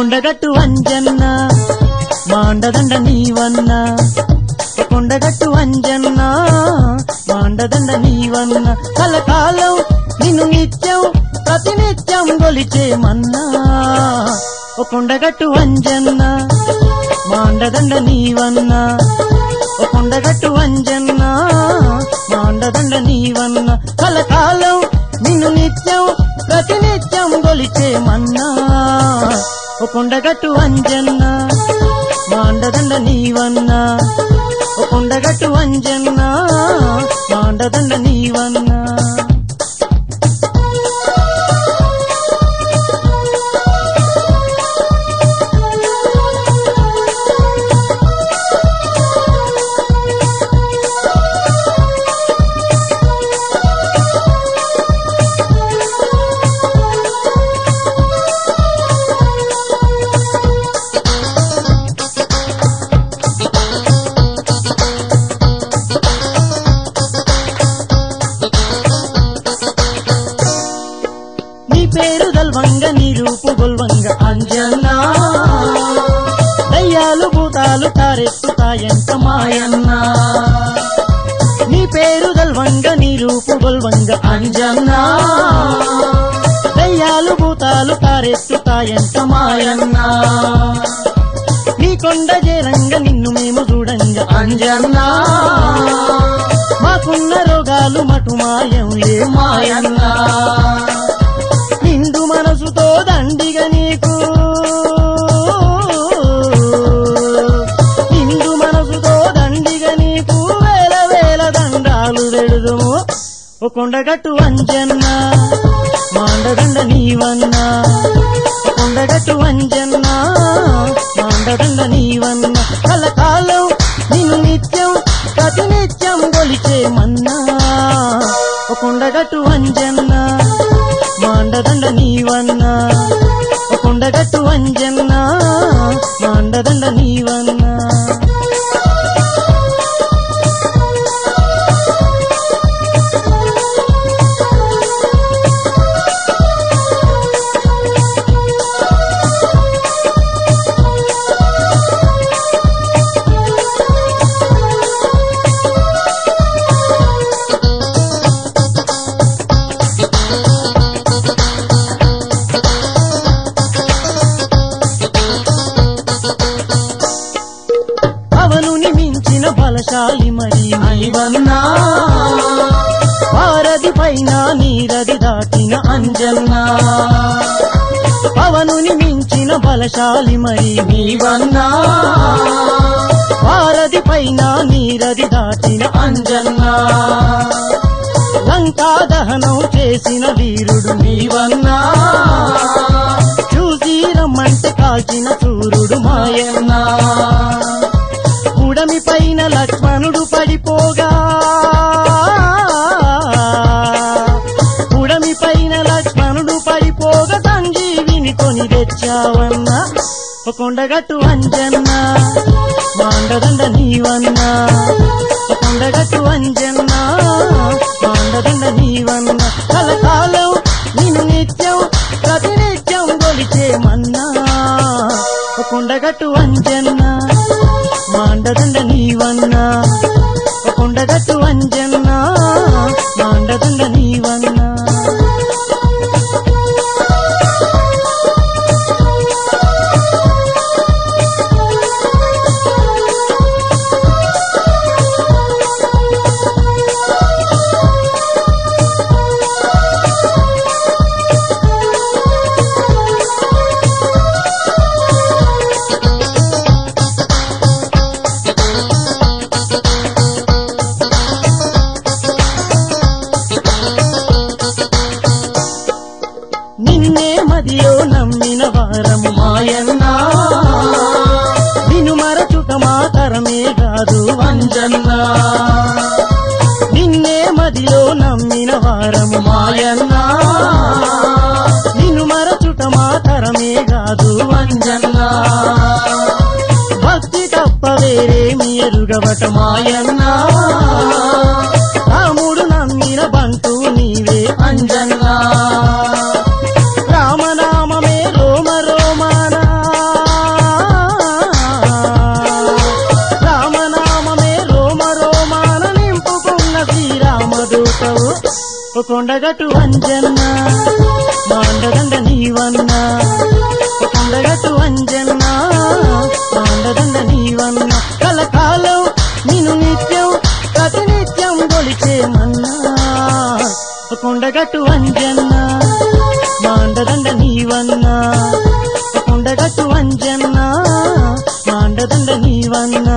కొండగట్టు అంజన్న మాండదండ నీవన్న కొండగట్టు అంజన్న మాండదండ నీవన్న కలకాలం నిన్ను నిత్యం ప్రతినిత్యం గొలిచే మన్నా ఓ కొండగట్టు అంజన్న మాండదండ నీవన్న ఓ కొండగట్టు అంజన్న మాండదండ నీవన్న కలకాలం నిన్ను నిత్యం ప్రతినిత్యం గొలిచే మన్నా ఓ కొండగట్టు అంజన్న మాండదండ నీవన్న ఓ కొండగట్టు అంజన్న మాండదండ నీవన్న నీ పేరు గల్వంగ నీ రూపు గొల్వంగ అంజన్నా దయ్యాలు భూతాలు తారెత్తుతాయంత మాయన్నా నీ పేరు గల్వంగ నీ రూపు గొల్వంగ అంజన్నా దయ్యాలు భూతాలు తారెత్తుతాయంత మాయన్నా నీ కొండ చేరంగ నిన్ను మేము చూడంగ అంజన్నా మాకున్న రోగాలు మటు మాయం లే మాయన్నా నిండు మనసుతో దండిగ నీకు నిండు మనసుతో దండిగ నీకు వేల వేల దండాలు వెడుదుము ఓ కొండగట్టు అంజన్న మాండదండ నీవన్న ఓ కొండగట్టు అంజన్న మాండదండ నీవన్న కలకాలం నిన్ను నిత్యం ప్రతినిత్యం గొలిచే మన్నా ఓ కొండగట్టు అంజన్న మాండదండ నీవన్న ఓ కొండగట్టు అంజన్న మాండదండ నీవన్న అవనుని మించిన బలశాలి మరి నీవన్నా వారది పైన నీరది దాటిన అంజన్నా పవనుని మించిన బలశాలి మరి నీవన్నా వారది పైన నీరది దాటిన అంజన్నా లంకా దహనం చేసిన వీరుడు నీవన్నా చూసి రమ్మంటే కాల్చిన సూర్యుడు మాయన్నా ఉడమి పైన లక్ష్మణుడు పడిపోగా ఉడమి పైన లక్ష్మణుడు పడిపోగా సంజీవిని కొని తెచ్చావన్నా ఒక కొండగట్టు అంజన్న మాండదండ నీవన్నా ఒక కొండగట్టు అంజన్న మాండదండ నీవన్న కలకాలం నిన్ను నిత్యం ప్రతినిత్యం గొలిచే మన్నా ఒక కొండగట్టు అంజన్న మాండదండ నీవన్నా ఒక కొండగట్టు అంజన్న మాండదండ నీవన్నా నిన్నే మదిలో నమ్మిన వారము మాయన్నా నిన్ను మరచుట మాతరమే కాదు అంజన్నా నిన్నే మదిలో నమ్మిన వారము మాయన్నా నిన్ను మరచుట మాతరమే కాదు అంజన్నా భక్తి తప్ప వేరేమి ఎరుగవట మాయన్నా రాముడు నమ్మిన బంటూ నీవే అంజన్నా రామనామమే రోమ రోమానా మన శ్రీరామదూతవు ఓ కొండగట్టు అంజన్న మాండదండ నీవన్న ఓ కొండగట్టు అంజన్న మాండదండ నీవన్న కలకాలం నిన్ను నిత్యం ప్రతినిత్యం గొలిచేమన్నా ఓ కొండగట్టు అంజన్న మాండదండ నీవన్నా ఓ కొండగట్టు అంజన్న మాండదండ నీవన్నా